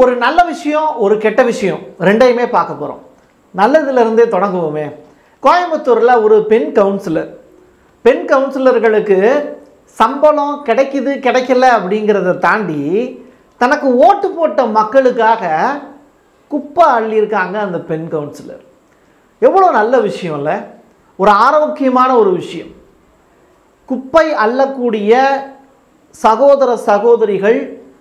ஒரு நல்ல விஷயம் ஒரு கெட்ட விஷயம் ரெண்டையுமே பார்க்க போகிறோம் நல்லதுல இருந்தே தொடங்குவோமே கோயம்புத்தூரில் ஒரு பெண் கவுன்சிலர் பெண் கவுன்சிலர்களுக்கு சம்பளம் கிடைக்குது கிடைக்கல அப்படிங்கிறத தாண்டி தனக்கு ஓட்டு போட்ட மக்களுக்காக குப்பை அள்ளியிருக்காங்க அந்த பெண் கவுன்சிலர் எவ்வளோ நல்ல விஷயம் இல்லை ஒரு ஆரோக்கியமான ஒரு விஷயம் குப்பை அள்ளக்கூடிய சகோதர சகோதரிகள்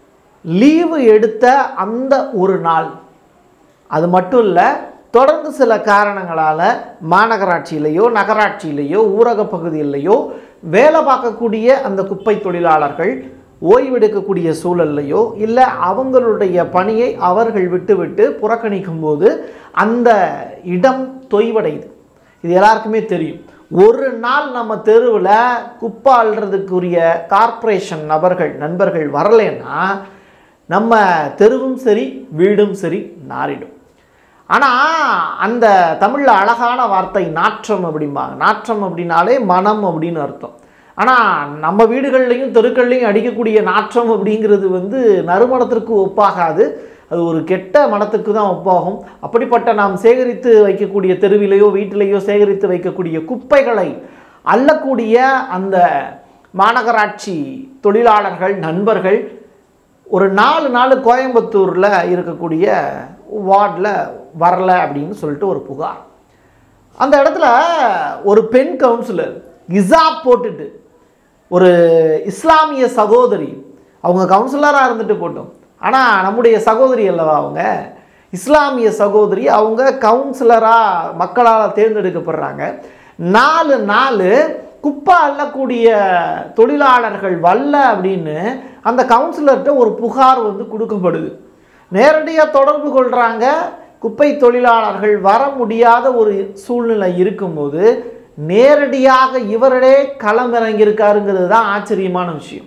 லீவு எடுத்த அந்த ஒரு நாள் அது மட்டும் இல்லை தொடர்ந்து சில காரணங்களால் மாநகராட்சியிலேயோ நகராட்சியிலேயோ ஊரக பகுதியிலேயோ வேலை பார்க்கக்கூடிய அந்த குப்பை தொழிலாளர்கள் ஓய்வெடுக்கக்கூடிய சூழல்லையோ இல்லை அவங்களுடைய பணியை அவர்கள் விட்டுவிட்டு புறக்கணிக்கும் போது அந்த இடம் தொய்வடையுது இது எல்லாருக்குமே தெரியும் ஒரு நாள் நம்ம தெருவில் குப்பை அள்ளுறதுக்குரிய கார்ப்பரேஷன் நபர்கள் நண்பர்கள் வரலைன்னா நம்ம தெருவும் சரி வீடும் சரி நாரிடும் ஆனால் அந்த தமிழில் அழகான வார்த்தை நாற்றம் அப்படிம்பாங்க நாற்றம் அப்படின்னாலே மனம் அப்படின்னு அர்த்தம் ஆனால் நம்ம வீடுகள்லையும் தெருக்கள்லையும் அடிக்கக்கூடிய நாற்றம் அப்படிங்கிறது வந்து நறுமணத்திற்கு ஒப்பாகாது அது ஒரு கெட்ட மனத்துக்கு தான் ஒப்பாகும் அப்படிப்பட்ட நாம் சேகரித்து வைக்கக்கூடிய தெருவிலேயோ வீட்டிலேயோ சேகரித்து வைக்கக்கூடிய குப்பைகளை அள்ளக்கூடிய அந்த மாநகராட்சி தொழிலாளர்கள் நண்பர்கள் ஒரு நாலு நாள் கோயம்புத்தூரில் இருக்கக்கூடிய வார்டில் வரல அப்படின்னு சொல்லிட்டு ஒரு புகார் அந்த இடத்துல ஒரு பெண் கவுன்சிலர் இசாப் போட்டுட்டு ஒரு இஸ்லாமிய சகோதரி அவங்க கவுன்சிலராக இருந்துட்டு போட்டோம் ஆனால் நம்முடைய சகோதரி அல்லவா அவங்க இஸ்லாமிய சகோதரி அவங்க கவுன்சிலராக மக்களால் தேர்ந்தெடுக்கப்படுறாங்க நாலு நாள் குப்பை அள்ளக்கூடிய தொழிலாளர்கள் வரல அப்படின்னு அந்த கவுன்சிலர்கிட்ட ஒரு புகார் வந்து கொடுக்கப்படுது நேரடியாக தொடர்பு கொள்கிறாங்க குப்பை தொழிலாளர்கள் வர முடியாத ஒரு சூழ்நிலை இருக்கும்போது நேரடியாக இவரே களம் இறங்கியிருக்காருங்கிறது தான் ஆச்சரியமான விஷயம்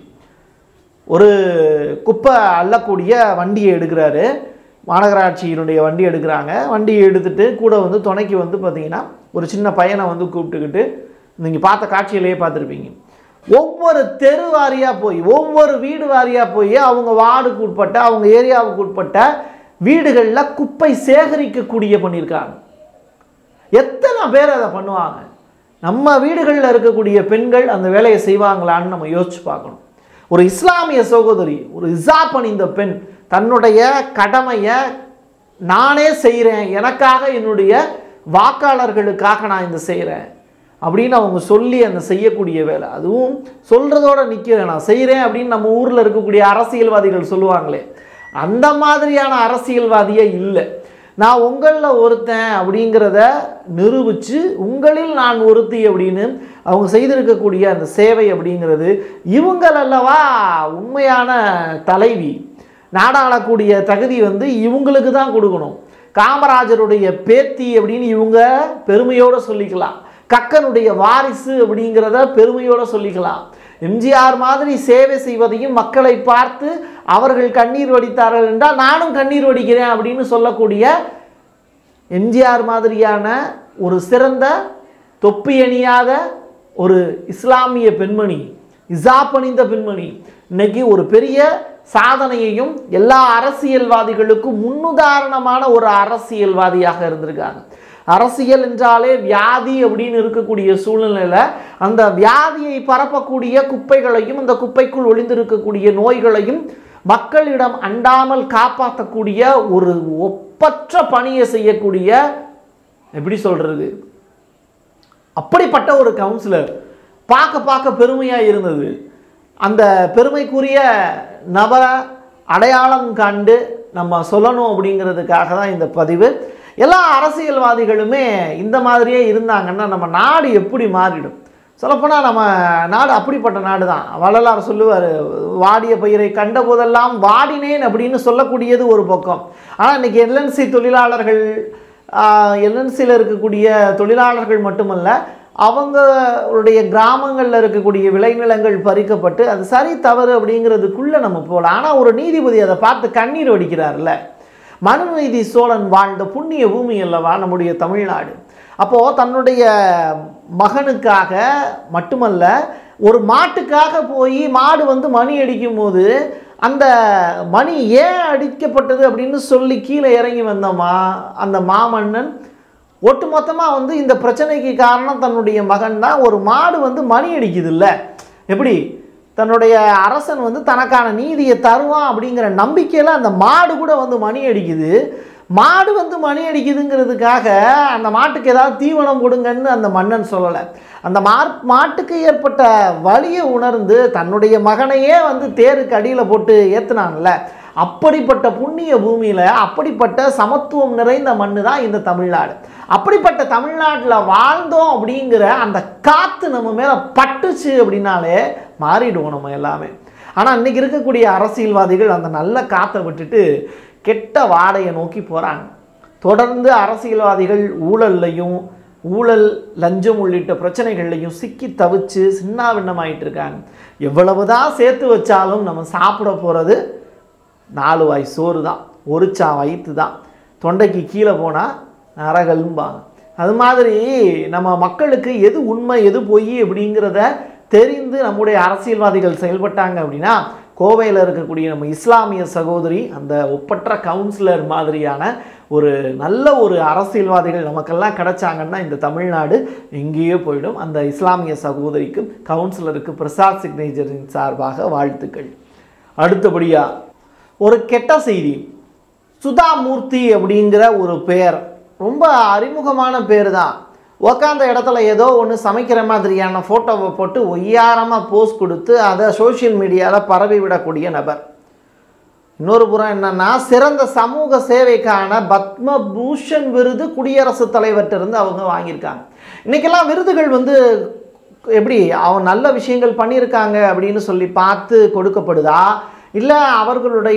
ஒரு குப்பை அள்ளக்கூடிய வண்டியை எடுக்கிறாரு மாநகராட்சியினுடைய வண்டி எடுக்கிறாங்க வண்டியை எடுத்துட்டு கூட வந்து துணைக்கு வந்து பார்த்தீங்கன்னா ஒரு சின்ன பையனை வந்து கூப்பிட்டுக்கிட்டு நீங்கள் பார்த்த காட்சியிலேயே பார்த்துருப்பீங்க ஒவ்வொரு தெரு வாரியாக போய் ஒவ்வொரு வீடு வாரியாக போய் அவங்க வார்டுக்கு உட்பட்ட அவங்க ஏரியாவுக்கு உட்பட்ட வீடுகளில் குப்பை சேகரிக்கக்கூடிய பண்ணியிருக்காங்க எத்தனை பேர் அதை பண்ணுவாங்க நம்ம வீடுகளில் இருக்கக்கூடிய பெண்கள் அந்த வேலையை செய்வாங்களான்னு நம்ம யோசிச்சு பார்க்கணும் ஒரு இஸ்லாமிய சகோதரி ஒரு இசாப் அணிந்த பெண் தன்னுடைய கடமையை நானே செய்கிறேன் எனக்காக என்னுடைய வாக்காளர்களுக்காக நான் இந்த செய்கிறேன் அப்படின்னு அவங்க சொல்லி அந்த செய்யக்கூடிய வேலை அதுவும் சொல்கிறதோட நிற்கிறேன் நான் செய்கிறேன் அப்படின்னு நம்ம ஊரில் இருக்கக்கூடிய அரசியல்வாதிகள் சொல்லுவாங்களே அந்த மாதிரியான அரசியல்வாதியே இல்லை நான் உங்களில் ஒருத்தன் அப்படிங்கிறத நிரூபித்து உங்களில் நான் ஒருத்தி அப்படின்னு அவங்க செய்திருக்கக்கூடிய அந்த சேவை அப்படிங்கிறது இவங்கள் அல்லவா உண்மையான தலைவி நாடாளக்கூடிய தகுதி வந்து இவங்களுக்கு தான் கொடுக்கணும் காமராஜருடைய பேத்தி அப்படின்னு இவங்க பெருமையோடு சொல்லிக்கலாம் கக்கனுடைய வாரிசு அப்படிங்கிறத பெருமையோடு சொல்லிக்கலாம் எம்ஜிஆர் மாதிரி சேவை செய்வதையும் மக்களை பார்த்து அவர்கள் கண்ணீர் வடித்தார்கள் என்றால் நானும் கண்ணீர் வடிக்கிறேன் அப்படின்னு சொல்லக்கூடிய எம்ஜிஆர் மாதிரியான ஒரு சிறந்த தொப்பி அணியாத ஒரு இஸ்லாமிய பெண்மணி இசாப் அணிந்த பெண்மணி இன்னைக்கு ஒரு பெரிய சாதனையையும் எல்லா அரசியல்வாதிகளுக்கும் முன்னுதாரணமான ஒரு அரசியல்வாதியாக இருந்திருக்காங்க அரசியல் என்றாலே வியாதி அப்படின்னு இருக்கக்கூடிய சூழ்நிலையில் அந்த வியாதியை பரப்பக்கூடிய குப்பைகளையும் அந்த குப்பைக்குள் ஒளிந்திருக்கக்கூடிய நோய்களையும் மக்களிடம் அண்டாமல் காப்பாற்றக்கூடிய ஒரு ஒப்பற்ற பணியை செய்யக்கூடிய எப்படி சொல்கிறது அப்படிப்பட்ட ஒரு கவுன்சிலர் பார்க்க பார்க்க பெருமையாக இருந்தது அந்த பெருமைக்குரிய நபரை அடையாளம் கண்டு நம்ம சொல்லணும் அப்படிங்கிறதுக்காக தான் இந்த பதிவு எல்லா அரசியல்வாதிகளுமே இந்த மாதிரியே இருந்தாங்கன்னா நம்ம நாடு எப்படி மாறிடும் சொல்லப்போனால் நம்ம நாடு அப்படிப்பட்ட நாடு தான் வள்ளலார் சொல்லுவார் வாடிய பயிரை கண்ட போதெல்லாம் வாடினேன் அப்படின்னு சொல்லக்கூடியது ஒரு பக்கம் ஆனால் இன்றைக்கி எல்என்சி தொழிலாளர்கள் எல்என்சியில் இருக்கக்கூடிய தொழிலாளர்கள் மட்டுமல்ல அவங்களுடைய கிராமங்களில் இருக்கக்கூடிய விளைநிலங்கள் பறிக்கப்பட்டு அது சரி தவறு அப்படிங்கிறதுக்குள்ளே நம்ம போகலாம் ஆனால் ஒரு நீதிபதி அதை பார்த்து கண்ணீர் வடிக்கிறார்ல மனுநீதி சோழன் வாழ்ந்த புண்ணிய பூமி அல்லவா நம்முடைய தமிழ்நாடு அப்போது தன்னுடைய மகனுக்காக மட்டுமல்ல ஒரு மாட்டுக்காக போய் மாடு வந்து மணி அடிக்கும் போது அந்த மணி ஏன் அடிக்கப்பட்டது அப்படின்னு சொல்லி கீழே இறங்கி வந்தோமா அந்த மாமன்னன் ஒட்டுமொத்தமாக வந்து இந்த பிரச்சனைக்கு காரணம் தன்னுடைய மகன் தான் ஒரு மாடு வந்து மணி அடிக்குது இல்லை எப்படி தன்னுடைய அரசன் வந்து தனக்கான நீதியை தருவான் அப்படிங்கிற நம்பிக்கையில் அந்த மாடு கூட வந்து மணி அடிக்குது மாடு வந்து மணி அடிக்குதுங்கிறதுக்காக அந்த மாட்டுக்கு ஏதாவது தீவனம் கொடுங்கன்னு அந்த மன்னன் சொல்லலை அந்த மா மாட்டுக்கு ஏற்பட்ட வலியை உணர்ந்து தன்னுடைய மகனையே வந்து தேருக்கு அடியில் போட்டு ஏற்றுனான்ல அப்படிப்பட்ட புண்ணிய பூமியில் அப்படிப்பட்ட சமத்துவம் நிறைந்த மண்ணு தான் இந்த தமிழ்நாடு அப்படிப்பட்ட தமிழ்நாட்டில் வாழ்ந்தோம் அப்படிங்கிற அந்த காற்று நம்ம மேலே பட்டுச்சு அப்படின்னாலே மாறிடுவோம் நம்ம எல்லாமே ஆனால் இன்னைக்கு இருக்கக்கூடிய அரசியல்வாதிகள் அந்த நல்ல காற்றை விட்டுட்டு கெட்ட வாடையை நோக்கி போகிறாங்க தொடர்ந்து அரசியல்வாதிகள் ஊழல்லையும் ஊழல் லஞ்சம் உள்ளிட்ட பிரச்சனைகள்லையும் சிக்கி தவிச்சு சின்னாபின்னமாயிட்டு இருக்காங்க எவ்வளவுதான் சேர்த்து வச்சாலும் நம்ம சாப்பிட போகிறது நாலு வாய் சோறு தான் ஒரு சா வயிற்று தான் தொண்டைக்கு கீழே போனால் நரகலும்பாங்க அது மாதிரி நம்ம மக்களுக்கு எது உண்மை எது பொய் அப்படிங்கிறத தெரிந்து நம்முடைய அரசியல்வாதிகள் செயல்பட்டாங்க அப்படின்னா கோவையில் இருக்கக்கூடிய நம்ம இஸ்லாமிய சகோதரி அந்த ஒப்பற்ற கவுன்சிலர் மாதிரியான ஒரு நல்ல ஒரு அரசியல்வாதிகள் நமக்கெல்லாம் கிடைச்சாங்கன்னா இந்த தமிழ்நாடு எங்கேயோ போயிடும் அந்த இஸ்லாமிய சகோதரிக்கு கவுன்சிலருக்கு பிரசாத் சிக்னேச்சரின் சார்பாக வாழ்த்துக்கள் அடுத்தபடியாக ஒரு கெட்ட செய்தி சுதாமூர்த்தி அப்படிங்கிற ஒரு பெயர் ரொம்ப அறிமுகமான பேர் தான் உக்காந்த இடத்துல ஏதோ ஒன்று சமைக்கிற மாதிரியான ஃபோட்டோவை போட்டு ஒய்யாரமாக போஸ்ட் கொடுத்து அதை சோஷியல் மீடியாவில் பரவி விடக்கூடிய நபர் இன்னொரு புறம் என்னன்னா சிறந்த சமூக சேவைக்கான பத்ம பூஷன் விருது குடியரசுத் தலைவர்கிட்ட இருந்து அவங்க வாங்கியிருக்காங்க இன்னைக்கெல்லாம் விருதுகள் வந்து எப்படி அவன் நல்ல விஷயங்கள் பண்ணியிருக்காங்க அப்படின்னு சொல்லி பார்த்து கொடுக்கப்படுதா இல்லை அவர்களுடைய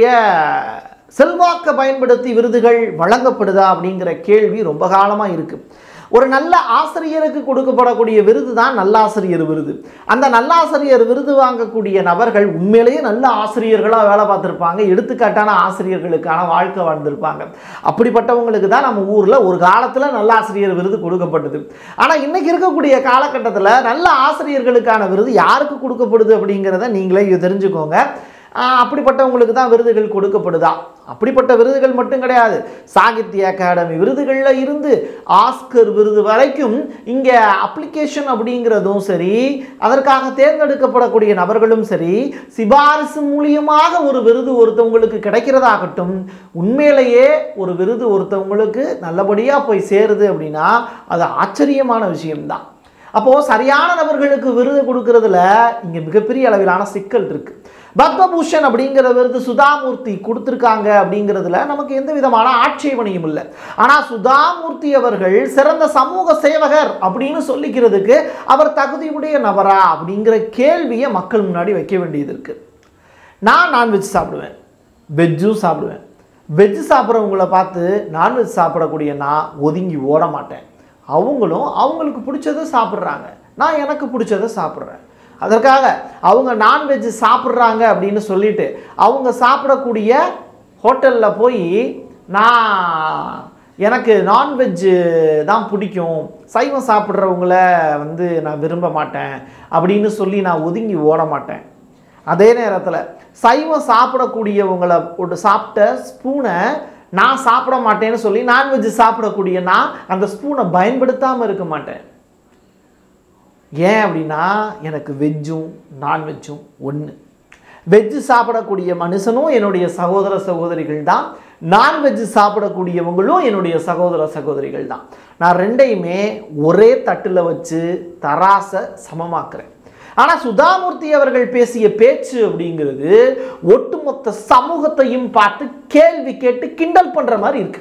செல்வாக்கை பயன்படுத்தி விருதுகள் வழங்கப்படுதா அப்படிங்கிற கேள்வி ரொம்ப காலமாக இருக்குது ஒரு நல்ல ஆசிரியருக்கு கொடுக்கப்படக்கூடிய விருது தான் நல்லாசிரியர் விருது அந்த நல்லாசிரியர் விருது வாங்கக்கூடிய நபர்கள் உண்மையிலேயே நல்ல ஆசிரியர்களாக வேலை பார்த்துருப்பாங்க எடுத்துக்காட்டான ஆசிரியர்களுக்கான வாழ்க்கை வாழ்ந்திருப்பாங்க அப்படிப்பட்டவங்களுக்கு தான் நம்ம ஊரில் ஒரு காலத்தில் நல்ல ஆசிரியர் விருது கொடுக்கப்பட்டது ஆனால் இன்னைக்கு இருக்கக்கூடிய காலகட்டத்தில் நல்ல ஆசிரியர்களுக்கான விருது யாருக்கு கொடுக்கப்படுது அப்படிங்கிறத நீங்களே தெரிஞ்சுக்கோங்க ஆஹ் அப்படிப்பட்டவங்களுக்கு தான் விருதுகள் கொடுக்கப்படுதா அப்படிப்பட்ட விருதுகள் மட்டும் கிடையாது சாகித்ய அகாடமி விருதுகளில் இருந்து ஆஸ்கர் விருது வரைக்கும் இங்கே அப்ளிகேஷன் அப்படிங்கிறதும் சரி அதற்காக தேர்ந்தெடுக்கப்படக்கூடிய நபர்களும் சரி சிபாரிசு மூலியமாக ஒரு விருது ஒருத்தவங்களுக்கு கிடைக்கிறதாகட்டும் உண்மையிலேயே ஒரு விருது ஒருத்தவங்களுக்கு நல்லபடியாக போய் சேருது அப்படின்னா அது ஆச்சரியமான விஷயம்தான் அப்போது சரியான நபர்களுக்கு விருது கொடுக்கறதுல இங்கே மிகப்பெரிய அளவிலான சிக்கல் இருக்கு பத்மபூஷன் அப்படிங்கிற விருது சுதாமூர்த்தி கொடுத்துருக்காங்க அப்படிங்கிறதுல நமக்கு எந்த விதமான ஆட்சேபனையும் இல்லை ஆனால் சுதாமூர்த்தி அவர்கள் சிறந்த சமூக சேவகர் அப்படின்னு சொல்லிக்கிறதுக்கு அவர் தகுதியுடைய நபரா அப்படிங்கிற கேள்வியை மக்கள் முன்னாடி வைக்க வேண்டியது இருக்கு நான் நான்வெஜ் சாப்பிடுவேன் வெஜ்ஜும் சாப்பிடுவேன் வெஜ் சாப்பிட்றவங்கள பார்த்து நான்வெஜ் சாப்பிடக்கூடிய நான் ஒதுங்கி ஓட மாட்டேன் அவங்களும் அவங்களுக்கு பிடிச்சதை சாப்பிட்றாங்க நான் எனக்கு பிடிச்சதை சாப்பிட்றேன் அதற்காக அவங்க நான்வெஜ் சாப்பிட்றாங்க அப்படின்னு சொல்லிட்டு அவங்க சாப்பிடக்கூடிய ஹோட்டலில் போய் நான் எனக்கு நான்வெஜ்ஜு தான் பிடிக்கும் சைவம் சாப்பிட்றவங்கள வந்து நான் விரும்ப மாட்டேன் அப்படின்னு சொல்லி நான் ஒதுங்கி ஓட மாட்டேன் அதே நேரத்தில் சைவம் சாப்பிடக்கூடியவங்களை ஒரு சாப்பிட்ட ஸ்பூனை நான் சாப்பிட மாட்டேன்னு சொல்லி நான்வெஜ் சாப்பிடக்கூடிய நான் அந்த ஸ்பூனை பயன்படுத்தாமல் இருக்க மாட்டேன் ஏன் அப்படின்னா எனக்கு வெஜ்ஜும் நான்வெஜ்ஜும் ஒன்று வெஜ்ஜு சாப்பிடக்கூடிய மனுஷனும் என்னுடைய சகோதர சகோதரிகள் தான் நான்வெஜ் சாப்பிடக்கூடியவங்களும் என்னுடைய சகோதர சகோதரிகள் தான் நான் ரெண்டையுமே ஒரே தட்டில் வச்சு தராசை சமமாக்குறேன் ஆனால் சுதாமூர்த்தி அவர்கள் பேசிய பேச்சு அப்படிங்கிறது ஒட்டுமொத்த சமூகத்தையும் பார்த்து கேள்வி கேட்டு கிண்டல் பண்ணுற மாதிரி இருக்கு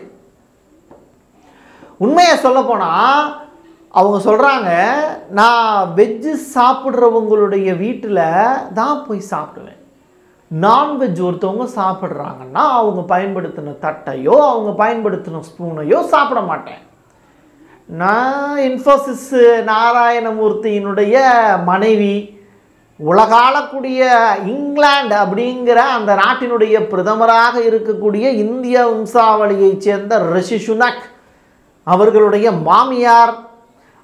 உண்மையை சொல்ல போனால் அவங்க சொல்கிறாங்க நான் வெஜ்ஜு சாப்பிட்றவங்களுடைய வீட்டில் தான் போய் சாப்பிடுவேன் நான்வெஜ் ஒருத்தவங்க சாப்பிட்றாங்கன்னா அவங்க பயன்படுத்தின தட்டையோ அவங்க பயன்படுத்தின ஸ்பூனையோ சாப்பிட மாட்டேன் நான் இன்ஃபோசிஸ் நாராயணமூர்த்தியினுடைய மனைவி உலகாளக்கூடிய இங்கிலாந்து அப்படிங்கிற அந்த நாட்டினுடைய பிரதமராக இருக்கக்கூடிய இந்திய வம்சாவளியைச் சேர்ந்த ரிஷி சுனக் அவர்களுடைய மாமியார்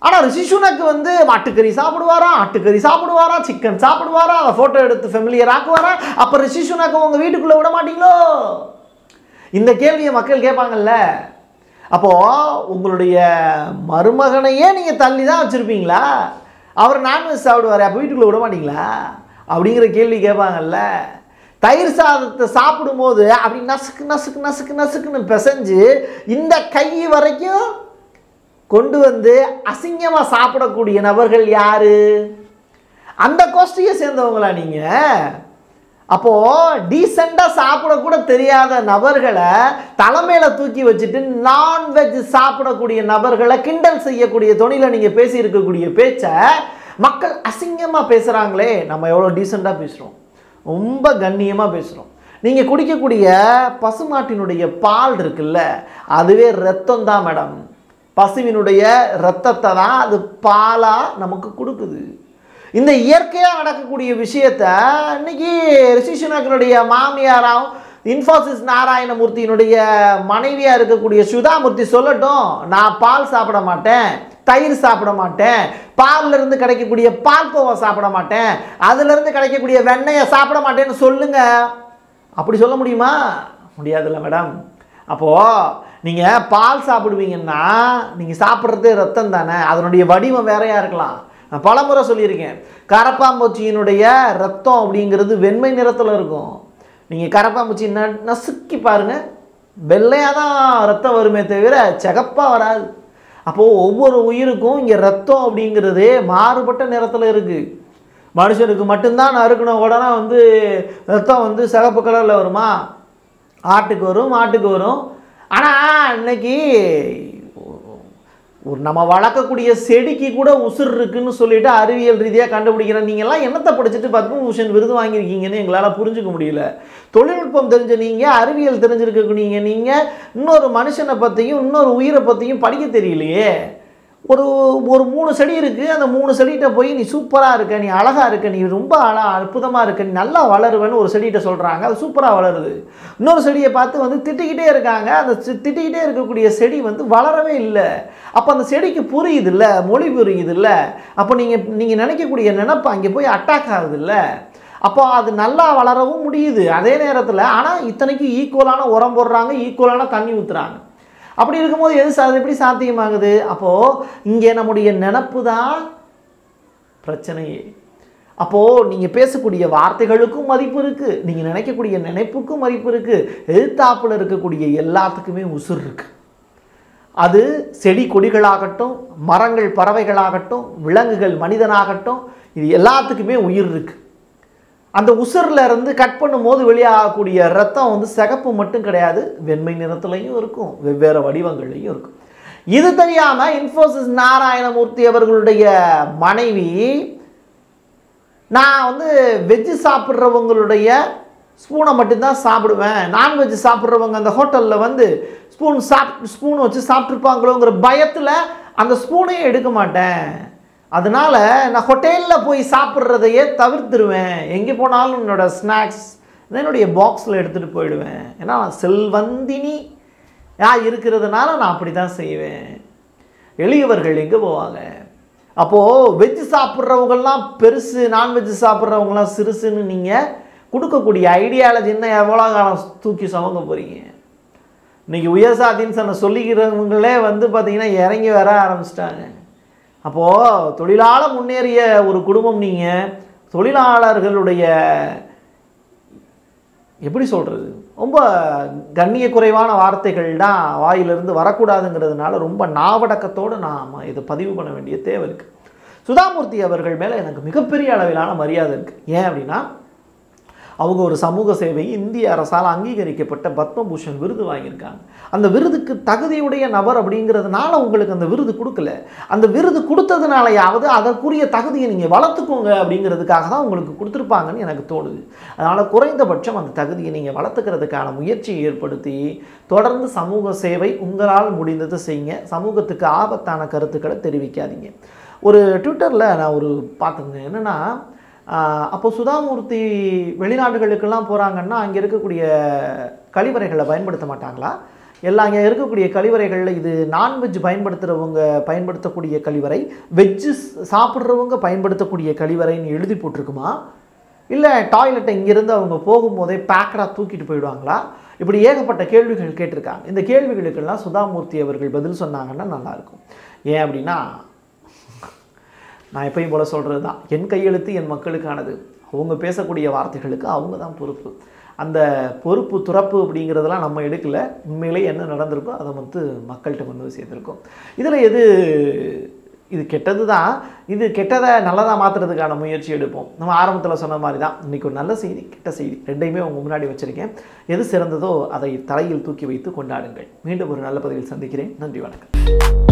ஆனால் ரிஷி சுனக் வந்து மாட்டுக்கறி சாப்பிடுவாராம் ஆட்டுக்கறி சாப்பிடுவாராம் சிக்கன் சாப்பிடுவாராம் அதை ஃபோட்டோ எடுத்து ஃபெமிலியர் ஆக்குவாராம் அப்போ ரிஷி சுனக் உங்கள் வீட்டுக்குள்ளே விட மாட்டீங்களோ இந்த கேள்வியை மக்கள் கேட்பாங்கல்ல அப்போது உங்களுடைய மருமகனையே நீங்கள் தள்ளி தான் வச்சுருப்பீங்களா அவர் நான்வெஜ் சாப்பிடுவார் அப்போ வீட்டுக்குள்ளே விட மாட்டீங்களா அப்படிங்கிற கேள்வி கேட்பாங்கல்ல தயிர் சாதத்தை சாப்பிடும்போது அப்படி நசுக்கு நசுக்கு நசுக்கு நசுக்குன்னு பிசைஞ்சு இந்த கை வரைக்கும் கொண்டு வந்து அசிங்கமாக சாப்பிடக்கூடிய நபர்கள் யாரு அந்த கோஷ்டியை சேர்ந்தவங்களா நீங்கள் அப்போது டீசெண்டாக சாப்பிடக்கூட தெரியாத நபர்களை தலைமையில தூக்கி வச்சுட்டு நான்வெஜ் சாப்பிடக்கூடிய நபர்களை கிண்டல் செய்யக்கூடிய தொனில நீங்கள் பேசியிருக்கக்கூடிய பேச்சை மக்கள் அசிங்கமாக பேசுகிறாங்களே நம்ம எவ்வளோ டீசெண்டாக பேசுகிறோம் ரொம்ப கண்ணியமாக பேசுகிறோம் நீங்கள் குடிக்கக்கூடிய பசுமாட்டினுடைய பால் இருக்குல்ல அதுவே ரத்தம் தான் மேடம் பசுவினுடைய ரத்தத்தை தான் அது பாலாக நமக்கு கொடுக்குது இந்த இயற்கையாக நடக்கக்கூடிய விஷயத்த இன்னைக்கு ரிஷிசுனக்கனுடைய மாமியாராகவும் இன்ஃபோசிஸ் நாராயணமூர்த்தியினுடைய மனைவியாக இருக்கக்கூடிய சுதாமூர்த்தி சொல்லட்டும் நான் பால் சாப்பிட மாட்டேன் தயிர் சாப்பிட மாட்டேன் பால்ல இருந்து கிடைக்கக்கூடிய பால்கோவா சாப்பிட மாட்டேன் அதுலேருந்து கிடைக்கக்கூடிய வெண்ணெயை சாப்பிட மாட்டேன்னு சொல்லுங்க அப்படி சொல்ல முடியுமா முடியாதுல்ல மேடம் அப்போது நீங்கள் பால் சாப்பிடுவீங்கன்னா நீங்கள் சாப்பிட்றது ரத்தம் தானே அதனுடைய வடிவம் வேறையாக இருக்கலாம் நான் பலமுறை சொல்லியிருக்கேன் கரப்பாம்பூச்சியினுடைய ரத்தம் அப்படிங்கிறது வெண்மை நிறத்தில் இருக்கும் நீங்கள் கரப்பாம்பூச்சி ந நசுக்கி பாருங்கள் வெள்ளையாக தான் ரத்தம் வருமே தவிர சிகப்பாக வராது அப்போது ஒவ்வொரு உயிருக்கும் இங்கே ரத்தம் அப்படிங்கிறது மாறுபட்ட நிறத்தில் இருக்குது மனுஷனுக்கு மட்டும்தான் நறுக்கணும் உடனே வந்து ரத்தம் வந்து சிகப்பு கலரில் வருமா ஆட்டுக்கு வரும் மாட்டுக்கு வரும் ஆனால் இன்னைக்கு ஒரு நம்ம வளர்க்கக்கூடிய செடிக்கு கூட உசுர் இருக்குன்னு சொல்லிட்டு அறிவியல் ரீதியாக கண்டுபிடிக்கிறேன் நீங்கள்லாம் என்னத்தை படிச்சுட்டு பத்மபூஷன் விருது வாங்கியிருக்கீங்கன்னு எங்களால் புரிஞ்சுக்க முடியல தொழில்நுட்பம் தெரிஞ்ச நீங்கள் அறிவியல் தெரிஞ்சிருக்கக்கூடிய நீங்கள் இன்னொரு மனுஷனை பற்றியும் இன்னொரு உயிரை பற்றியும் படிக்க தெரியலையே ஒரு ஒரு மூணு செடி இருக்குது அந்த மூணு செடிகிட்ட போய் நீ சூப்பராக இருக்க நீ அழகாக இருக்க நீ ரொம்ப அழ அற்புதமாக இருக்க நீ நல்லா வளருவேன்னு ஒரு செடிகிட்ட சொல்கிறாங்க அது சூப்பராக வளருது இன்னொரு செடியை பார்த்து வந்து திட்டிக்கிட்டே இருக்காங்க அந்த சி- திட்டிக்கிட்டே இருக்கக்கூடிய செடி வந்து வளரவே இல்லை அப்போ அந்த செடிக்கு புரியுதுல்ல மொழி புரியுதுல்ல அப்போ நீங்கள் நீங்கள் நினைக்கக்கூடிய நினப்பு அங்கே போய் அட்டாக் ஆகுதுல்ல அப்போ அது நல்லா வளரவும் முடியுது அதே நேரத்தில் ஆனால் இத்தனைக்கும் ஈக்குவலான உரம் போடுறாங்க ஈக்குவலான தண்ணி ஊற்றுறாங்க அப்படி இருக்கும்போது எது சா- அது எப்படி சாத்தியமாகுது அப்போது இங்கே நம்முடைய நினப்பு தான் பிரச்சனையே அப்போது நீங்கள் பேசக்கூடிய வார்த்தைகளுக்கும் மதிப்பு இருக்குது நீங்கள் நினைக்கக்கூடிய நினைப்புக்கும் மதிப்பு இருக்குது எதிர்த்தாப்புல இருக்கக்கூடிய எல்லாத்துக்குமே உசுர் இருக்குது அது செடி கொடிகளாகட்டும் மரங்கள் பறவைகளாகட்டும் விலங்குகள் மனிதனாகட்டும் இது எல்லாத்துக்குமே உயிர் இருக்கு அந்த உசுர்ல இருந்து கட் பண்ணும்போது வெளியாகக்கூடிய ரத்தம் வந்து சிகப்பு மட்டும் கிடையாது வெண்மை நிறத்துலையும் இருக்கும் வெவ்வேறு வடிவங்கள்லையும் இருக்கும் இது தெரியாம இன்ஃபோசிஸ் நாராயணமூர்த்தி அவர்களுடைய மனைவி நான் வந்து வெஜ்ஜு சாப்பிட்றவங்களுடைய ஸ்பூனை மட்டும்தான் சாப்பிடுவேன் நான்வெஜ் சாப்பிட்றவங்க அந்த ஹோட்டலில் வந்து ஸ்பூன் சாப் ஸ்பூன் வச்சு சாப்பிட்ருப்பாங்களோங்கிற பயத்தில் அந்த ஸ்பூனையே எடுக்க மாட்டேன் அதனால நான் ஹோட்டலில் போய் சாப்பிட்றதையே தவிர்த்துருவேன் எங்கே போனாலும் என்னோட ஸ்நாக்ஸ் என்னுடைய பாக்ஸில் எடுத்துகிட்டு போயிடுவேன் ஏன்னா நான் செல்வந்தினி யா இருக்கிறதுனால நான் அப்படி தான் செய்வேன் எளியவர்கள் எங்கே போவாங்க அப்போது வெஜ் சாப்பிட்றவங்கெல்லாம் பெருசு நான்வெஜ் சாப்பிட்றவங்களாம் சிறுசுன்னு நீங்கள் கொடுக்கக்கூடிய ஐடியாலஜி இன்னும் எவ்வளோ காலம் தூக்கி சுமங்க போகிறீங்க இன்னைக்கு உயர்சாதின்னு சொன்ன சொல்லிக்கிறவங்களே வந்து பார்த்தீங்கன்னா இறங்கி வர ஆரம்பிச்சிட்டாங்க அப்போது தொழிலாளர் முன்னேறிய ஒரு குடும்பம் நீங்கள் தொழிலாளர்களுடைய எப்படி சொல்கிறது ரொம்ப கண்ணிய குறைவான வார்த்தைகள் தான் வாயிலிருந்து வரக்கூடாதுங்கிறதுனால ரொம்ப நாவடக்கத்தோடு நாம் இதை பதிவு பண்ண வேண்டிய தேவை இருக்குது சுதாமூர்த்தி அவர்கள் மேலே எனக்கு மிகப்பெரிய அளவிலான மரியாதை இருக்குது ஏன் அப்படின்னா அவங்க ஒரு சமூக சேவை இந்திய அரசால் அங்கீகரிக்கப்பட்ட பத்மபூஷன் விருது வாங்கியிருக்காங்க அந்த விருதுக்கு தகுதியுடைய நபர் அப்படிங்கிறதுனால உங்களுக்கு அந்த விருது கொடுக்கல அந்த விருது கொடுத்ததுனாலயாவது அதற்குரிய தகுதியை நீங்கள் வளர்த்துக்கோங்க அப்படிங்கிறதுக்காக தான் உங்களுக்கு கொடுத்துருப்பாங்கன்னு எனக்கு தோணுது அதனால் குறைந்தபட்சம் அந்த தகுதியை நீங்கள் வளர்த்துக்கிறதுக்கான முயற்சியை ஏற்படுத்தி தொடர்ந்து சமூக சேவை உங்களால் முடிந்ததை செய்யுங்க சமூகத்துக்கு ஆபத்தான கருத்துக்களை தெரிவிக்காதீங்க ஒரு ட்விட்டரில் நான் ஒரு பார்த்துருந்தேன் என்னென்னா ஆஹ் அப்போ சுதாமூர்த்தி வெளிநாடுகளுக்கெல்லாம் போகிறாங்கன்னா அங்கே இருக்கக்கூடிய கழிவறைகளை பயன்படுத்த மாட்டாங்களா எல்லா இங்கே இருக்கக்கூடிய கழிவறைகளில் இது நான்வெஜ் பயன்படுத்துகிறவங்க பயன்படுத்தக்கூடிய கழிவறை வெஜ்ஜு சாப்பிட்றவங்க பயன்படுத்தக்கூடிய கழிவறைன்னு எழுதி போட்டிருக்குமா இல்லை டாய்லெட்டை இங்கேருந்து அவங்க போகும்போதே பேக்கடாக தூக்கிட்டு போயிடுவாங்களா இப்படி ஏகப்பட்ட கேள்விகள் கேட்டிருக்காங்க இந்த கேள்விகளுக்கெல்லாம் சுதாமூர்த்தி அவர்கள் பதில் சொன்னாங்கன்னா நல்லாயிருக்கும் ஏன் அப்படின்னா நான் எப்பயும் போல சொல்கிறது தான் என் கையெழுத்து என் மக்களுக்கானது அவங்க பேசக்கூடிய வார்த்தைகளுக்கு அவங்க தான் பொறுப்பு அந்த பொறுப்பு துறப்பு அப்படிங்கிறதெல்லாம் நம்ம எடுக்கல உண்மையிலே என்ன நடந்திருக்கோ அதை வந்து மக்கள்கிட்ட கொண்டு போய் சேர்த்துருக்கோம் இதில் எது இது கெட்டது தான் இது கெட்டதை நல்லதாக மாற்றுறதுக்கான முயற்சி எடுப்போம் நம்ம ஆரம்பத்தில் சொன்ன மாதிரி தான் இன்றைக்கி ஒரு நல்ல செய்தி கெட்ட செய்தி ரெண்டையுமே உங்கள் முன்னாடி வச்சுருக்கேன் எது சிறந்ததோ அதை தலையில் தூக்கி வைத்து கொண்டாடுங்கள் மீண்டும் ஒரு நல்ல பதிவில் சந்திக்கிறேன் நன்றி வணக்கம்